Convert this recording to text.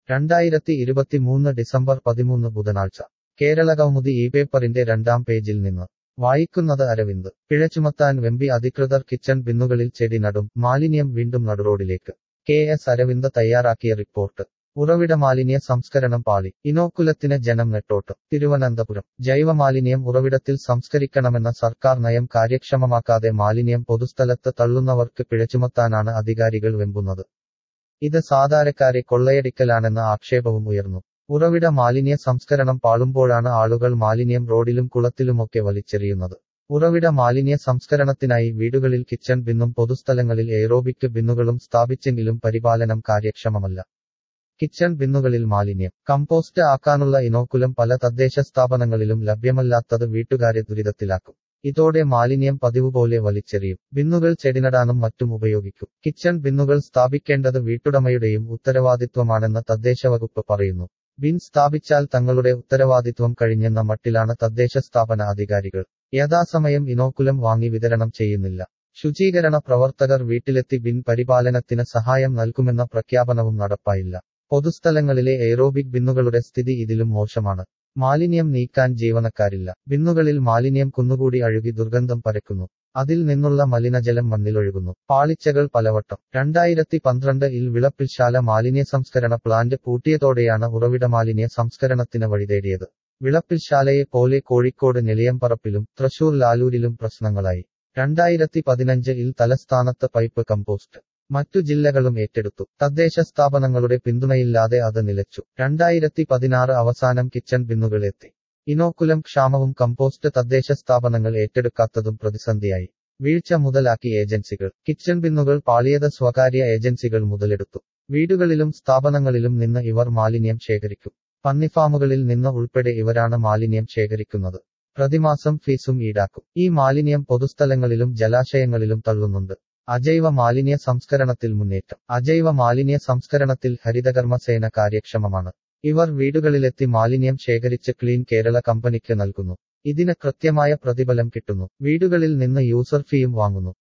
രണ്ടായിരത്തി ഇരുപത്തിമൂന്ന് ഡിസംബർ പതിമൂന്ന് ബുധനാഴ്ച കേരളകൗമുദി ഈ പേപ്പറിന്റെ രണ്ടാം പേജിൽ നിന്ന് വായിക്കുന്നത് അരവിന്ദ് പിഴ ചുമത്താൻ വെമ്പി അധികൃതർ കിച്ചൺ ബിന്നുകളിൽ ചെടി നടും മാലിന്യം വീണ്ടും നടുറോഡിലേക്ക് കെ എസ് അരവിന്ദ് തയ്യാറാക്കിയ റിപ്പോർട്ട് ഉറവിട മാലിന്യ സംസ്കരണം പാളി ഇനോക്കുലത്തിന് ജനം നെട്ടോട്ട് തിരുവനന്തപുരം ജൈവമാലിന്യം ഉറവിടത്തിൽ സംസ്കരിക്കണമെന്ന സർക്കാർ നയം കാര്യക്ഷമമാക്കാതെ മാലിന്യം പൊതുസ്ഥലത്ത് തള്ളുന്നവർക്ക് പിഴചുമത്താനാണ് അധികാരികൾ വെമ്പുന്നത് ഇത് സാധാരണക്കാരെ കൊള്ളയടിക്കലാണെന്ന ആക്ഷേപവും ഉയർന്നു ഉറവിട മാലിന്യ സംസ്കരണം പാളുമ്പോഴാണ് ആളുകൾ മാലിന്യം റോഡിലും കുളത്തിലുമൊക്കെ വലിച്ചെറിയുന്നത് ഉറവിട മാലിന്യ സംസ്കരണത്തിനായി വീടുകളിൽ കിച്ചൺ ബിന്നും പൊതുസ്ഥലങ്ങളിൽ എയറോബിക് ബിന്നുകളും സ്ഥാപിച്ചെങ്കിലും പരിപാലനം കാര്യക്ഷമമല്ല കിച്ചൺ ബിന്നുകളിൽ മാലിന്യം കമ്പോസ്റ്റ് ആക്കാനുള്ള ഇനോക്കുലം പല തദ്ദേശ സ്ഥാപനങ്ങളിലും ലഭ്യമല്ലാത്തത് വീട്ടുകാരെ ദുരിതത്തിലാക്കും ഇതോടെ മാലിന്യം പതിവുപോലെ വലിച്ചെറിയും ബിന്നുകൾ ചെടിനടാനും മറ്റും ഉപയോഗിക്കും കിച്ചൺ ബിന്നുകൾ സ്ഥാപിക്കേണ്ടത് വീട്ടുടമയുടെയും ഉത്തരവാദിത്വമാണെന്ന് തദ്ദേശ വകുപ്പ് പറയുന്നു ബിൻ സ്ഥാപിച്ചാൽ തങ്ങളുടെ ഉത്തരവാദിത്വം കഴിഞ്ഞെന്ന മട്ടിലാണ് തദ്ദേശ സ്ഥാപന അധികാരികൾ യഥാസമയം ഇനോക്കുലം വാങ്ങി വിതരണം ചെയ്യുന്നില്ല ശുചീകരണ പ്രവർത്തകർ വീട്ടിലെത്തി ബിൻ പരിപാലനത്തിന് സഹായം നൽകുമെന്ന പ്രഖ്യാപനവും നടപ്പായില്ല പൊതുസ്ഥലങ്ങളിലെ എയ്റോബിക് ബിന്നുകളുടെ സ്ഥിതി ഇതിലും മോശമാണ് മാലിന്യം നീക്കാൻ ജീവനക്കാരില്ല ബിന്നുകളിൽ മാലിന്യം കുന്നുകൂടി അഴുകി ദുർഗന്ധം പരക്കുന്നു അതിൽ നിന്നുള്ള മലിനജലം മണ്ണിലൊഴുകുന്നു പാളിച്ചകൾ പലവട്ടം രണ്ടായിരത്തി പന്ത്രണ്ട് ഇൽ വിളപ്പിൽശാല മാലിന്യ സംസ്കരണ പ്ലാന്റ് പൂട്ടിയതോടെയാണ് ഉറവിട മാലിന്യ സംസ്കരണത്തിന് വഴിതേടിയത് വിളപ്പിൽശാലയെ പോലെ കോഴിക്കോട് നെളിയമ്പറപ്പിലും തൃശൂർ ലാലൂരിലും പ്രശ്നങ്ങളായി രണ്ടായിരത്തി പതിനഞ്ച് ഇൽ തലസ്ഥാനത്ത് പൈപ്പ് കമ്പോസ്റ്റ് മറ്റു ജില്ലകളും ഏറ്റെടുത്തു തദ്ദേശ സ്ഥാപനങ്ങളുടെ പിന്തുണയില്ലാതെ അത് നിലച്ചു രണ്ടായിരത്തി പതിനാറ് അവസാനം കിച്ചൺ ബിന്നുകൾ എത്തി ഇനോക്കുലം ക്ഷാമവും കമ്പോസ്റ്റ് തദ്ദേശ സ്ഥാപനങ്ങൾ ഏറ്റെടുക്കാത്തതും പ്രതിസന്ധിയായി വീഴ്ച മുതലാക്കി ഏജൻസികൾ കിച്ചൺ ബിന്നുകൾ പാളിയത് സ്വകാര്യ ഏജൻസികൾ മുതലെടുത്തു വീടുകളിലും സ്ഥാപനങ്ങളിലും നിന്ന് ഇവർ മാലിന്യം ശേഖരിക്കും പന്നിഫാമുകളിൽ നിന്ന് ഉൾപ്പെടെ ഇവരാണ് മാലിന്യം ശേഖരിക്കുന്നത് പ്രതിമാസം ഫീസും ഈടാക്കും ഈ മാലിന്യം പൊതുസ്ഥലങ്ങളിലും ജലാശയങ്ങളിലും തള്ളുന്നുണ്ട് അജൈവ മാലിന്യ സംസ്കരണത്തിൽ മുന്നേറ്റം അജൈവ മാലിന്യ സംസ്കരണത്തിൽ ഹരിതകർമ്മസേന കാര്യക്ഷമമാണ് ഇവർ വീടുകളിലെത്തി മാലിന്യം ശേഖരിച്ച് ക്ലീൻ കേരള കമ്പനിക്ക് നൽകുന്നു ഇതിന് കൃത്യമായ പ്രതിഫലം കിട്ടുന്നു വീടുകളിൽ നിന്ന് യൂസർ ഫീയും വാങ്ങുന്നു